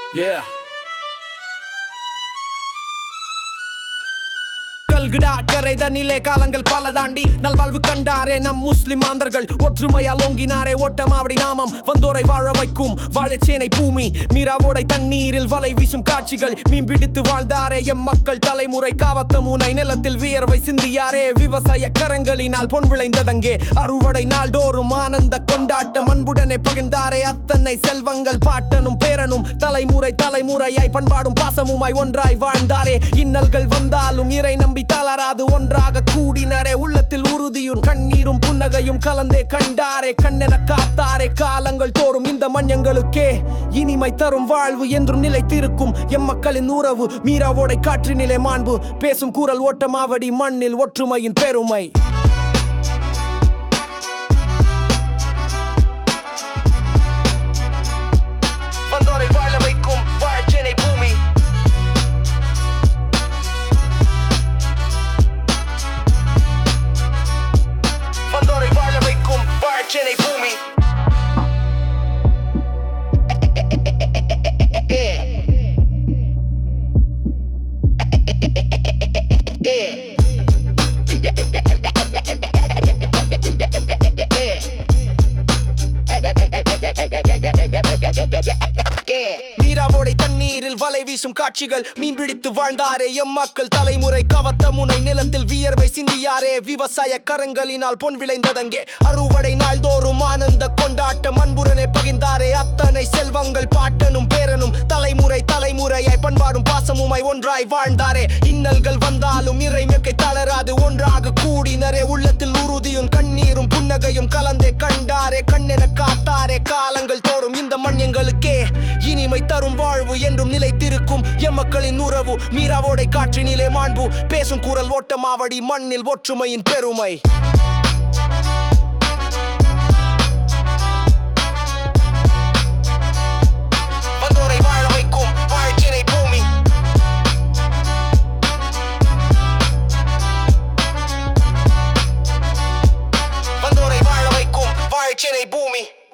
Yeah. Kalkudah கரைதனிலே காலங்கள் பல தாண்டி நல்வாழ்வு கண்டாரே நம் முஸ்லிம் மாந்தர்கள் ஒற்றுமையால் ஓங்கினாரே ஓட்டமாவடி நாமம் வந்தோரை வாழ வைக்கும் வாழைச்சேனை பூமி மீராவோடை தண்ணீரில் வலை வீசும் காட்சிகள் மீன் பிடித்து வாழ்ந்தாரே எம் மக்கள் தலைமுறை காவத்த முனை நிலத்தில் வியர்வை சிந்தியாரே விவசாய கரங்களினால் பொன் விளைந்ததங்கே அறுவடை நாள்தோறும் ஆனந்த கொண்டாட்டம் அன்புடனே பகிர்ந்தாரே அத்தனை செல்வங்கள் பாட்டனும் பேரனும் தலைமுறை தலைமுறையாய் பண்பாடும் பாசமுமாய் ஒன்றாய் வாழ்ந்தாரே இன்னல்கள் வந்தாலும் இறை நம்பி தளராது ஒன்றாக கூடினரே உள்ளத்தில் உறுதியும் கண்ணீரும் புன்னகையும் கலந்தே கண்டாரே கண்ணென காத்தாரே காலங்கள் தோறும் இந்த மஞ்சங்களுக்கே இனிமை தரும் வாழ்வு என்றும் நிலைத்திருக்கும் எம் மக்களின் உறவு மீராவோடை காற்றினிலே மாண்பு பேசும் கூறல் ஓட்டமாவடி மண்ணில் ஒற்றுமையின் பெருமை வந்தோரை வாழ வைக்கும் வாழ்ச்சேனை பூமி வந்தோரை வாழ வைக்கும் வாழ்ச்சேனை பூமி நீராவோடை தண்ணீரில் வலை வீசும் காட்சிகள் மீன் பிடித்து வாழ்ந்தாரே எம் மக்கள் தலைமுறை கவத்த முனை நிலத்தில் வியர்வை சிந்தியாரே விவசாய கரங்களினால் பொன் விளைந்ததங்கே அறுவடை நாள்தோறும் ஆனந்த கொண்டாட்டம் அன்புடனே பகிர்ந்தாரே அத்தனை செல்வங்கள் பாட்டனும் பேரனும் தலைமுறை தலைமுறையாய் பண்பாடும் பாசமுமாய் ஒன்றாய் வாழ்ந்தாரே இன்னல்கள் வந்தாலும் இறைமைக்கை தளராது ஒன்றாக கூடினரே உள்ளத்தில் உறுதியும் கண்ணீரும் புன்னகையும் கலந்தே கண்டாரே கண்ணென காத்தாரே காலங்கள் தோறும் இந்த மண் எங்களுக்கே இனிமை தரும் வாழ்வு என்றும் நிலைத்திருக்கும் எம் மக்களின் உறவு மீராவோடை காற்றினிலே மாண்பு பேசும் குரல் ஓட்டமாவடி மண்ணில் ஒற்றுமையின் பெருமை வந்தோரை வாழ வைக்கும் வாழ்ச்சினை பூமி வந்தோரை வாழ வைக்கும் வாழ்ச்சினை பூமி